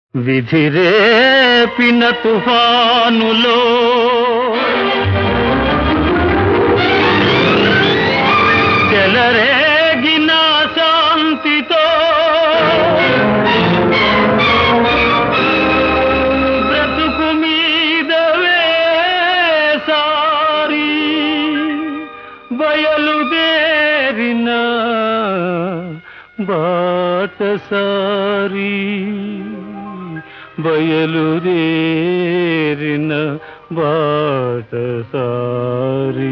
విధిరేపిన తుఫానులో చెలరేగిన శాంతితో బ్రతుకు మీద వేసారి బయలుదేరిన బాటసారి బయలుదేరిన బాటసారి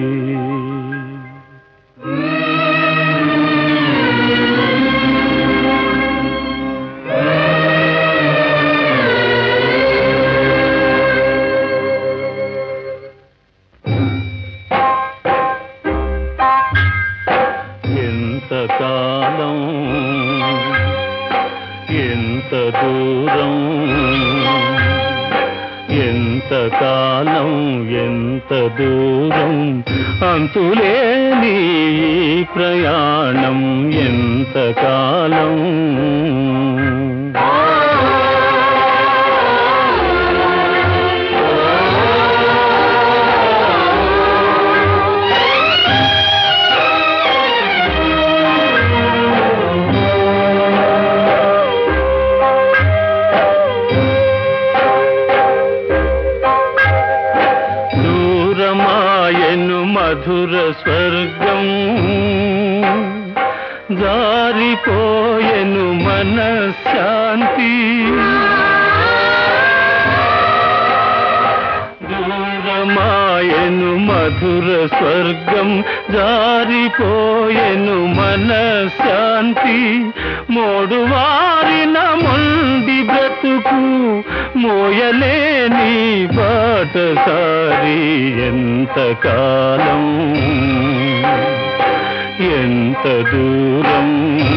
ఎంత కాలం ఎంత దూరం ఎంత కాలం ఎంత దూరం అంతులేని ఈ ప్రయాణం ఎంత కాలం దూరమాయను మధుర స్వర్గం జారిపోయెను మనశ్శాంతి దూరమాయను మధుర స్వర్గం జారిపోయెను మనశ్శాంతి మోడు వారిన మొండి బ్రతుకు మోయలేని బాటసారి ఎంత కాలం ఎంత దూరం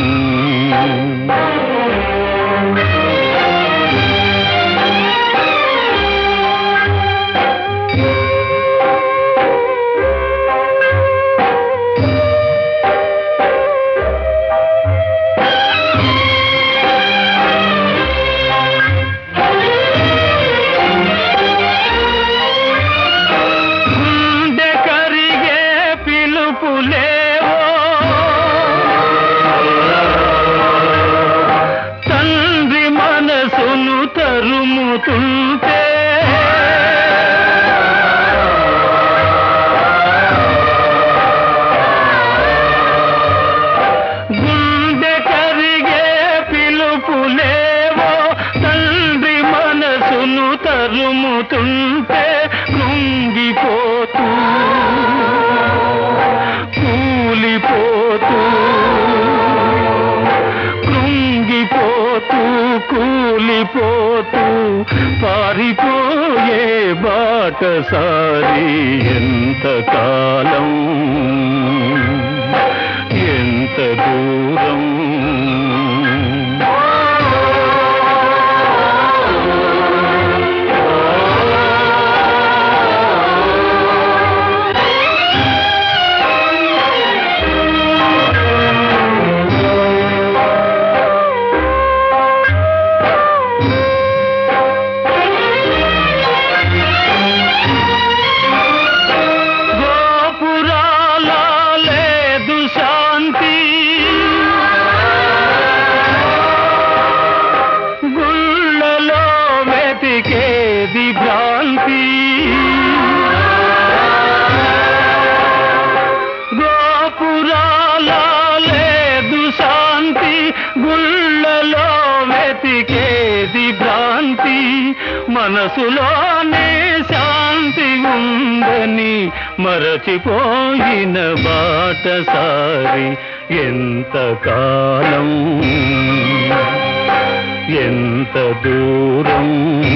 గుండె కరిగే పిలుపులేవో తండ్రి మనసును తరుముతుంటే గుండె కరిగే పిలుపులేవో తండ్రి మనసును తరుముతుంటే కృంగిపోతూ కూలిపోతూ కృంగిపోతూ కూలిపోతూ పారిపోయే బాటసారి ఎంత కాలం ఎంత దూరం గోపురాల లేదు శాంతి గుళ్ళలో వెతికేది భ్రాంతి గోపురాల లేదు శాంతి గుళ్ళలో వెతికేది భ్రాంతి మనసులోనే శాంతి ఉందని మరచిపోయిన బాటసారి ఎంత కాలం ఎంత దూరం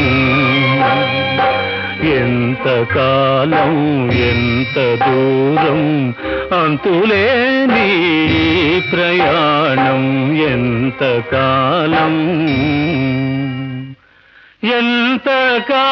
ఎంత కాలం ఎంత దూరం అంతులేని ఈ ప్రయాణం ఎంత కాలం ఎంత కాలం